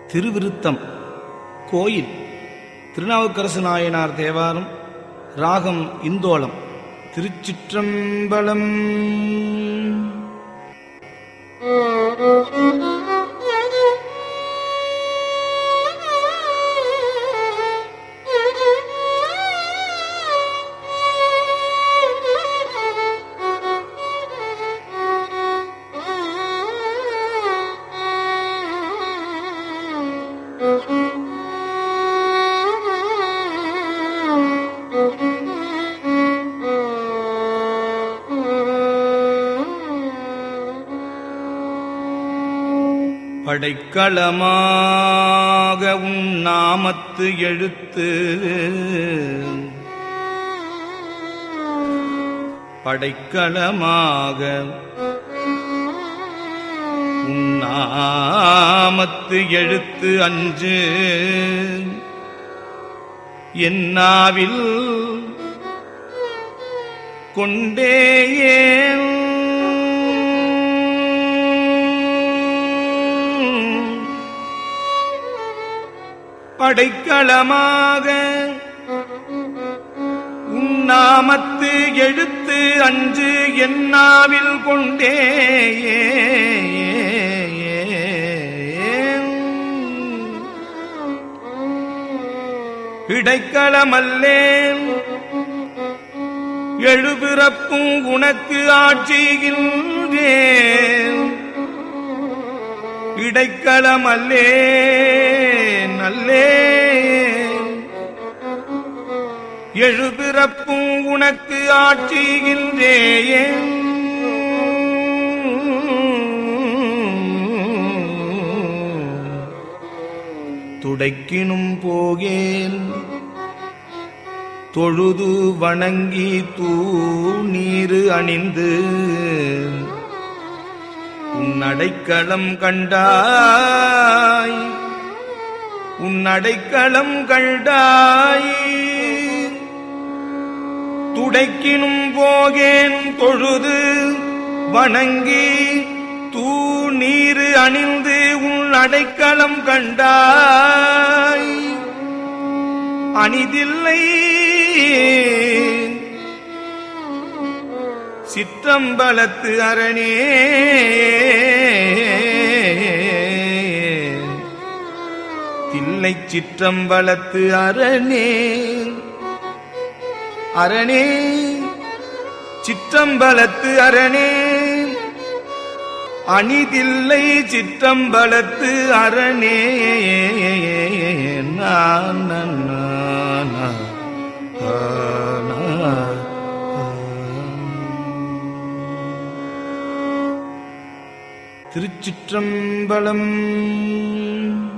திருவிருத்தம் கோயில் திருநாவுக்கரசு நாயனார் தேவாரம் ராகம் இந்தோளம் திருச்சிற்றம்பலம் படைக்களமாக உன் நாமத்து எழுத்து படைக்களமாக உன் நாமத்து எழுத்து அஞ்சு என்னாவில் கொண்டேயேன் படைக்களமாக உன்னாமத்து எழுத்து அஞ்சு என்னாவில் கொண்டே இடைக்களமல்லேன் எழுபிறப்பும் உனக்கு ஆட்சிகின்றேன் இடைக்களமல்லே நல்லே எழுபிறப்பும் உனக்கு ஆட்சிகின்றேன் துடைக்கினும் போகேன் தொழுது வணங்கி தூ நீரு அணிந்து உன் அடைக்கலம் கண்டாய் உன் அடைக்கலம் கண்டாய் துடைக்கினும் போகேன் தொழுது வணங்கி தூ நீரு அணிந்து உன் அடைக்கலம் கண்டாய் அணிதில்லை சிற்றம்பலத்து அரணே தில்லை சிற்றம்பலத்து அரணே அரணே சிற்றம்பலத்து அரணே அணிதில்லை சிற்றம்பலத்து அரணே நான் திருச்சிற்றம்பலம்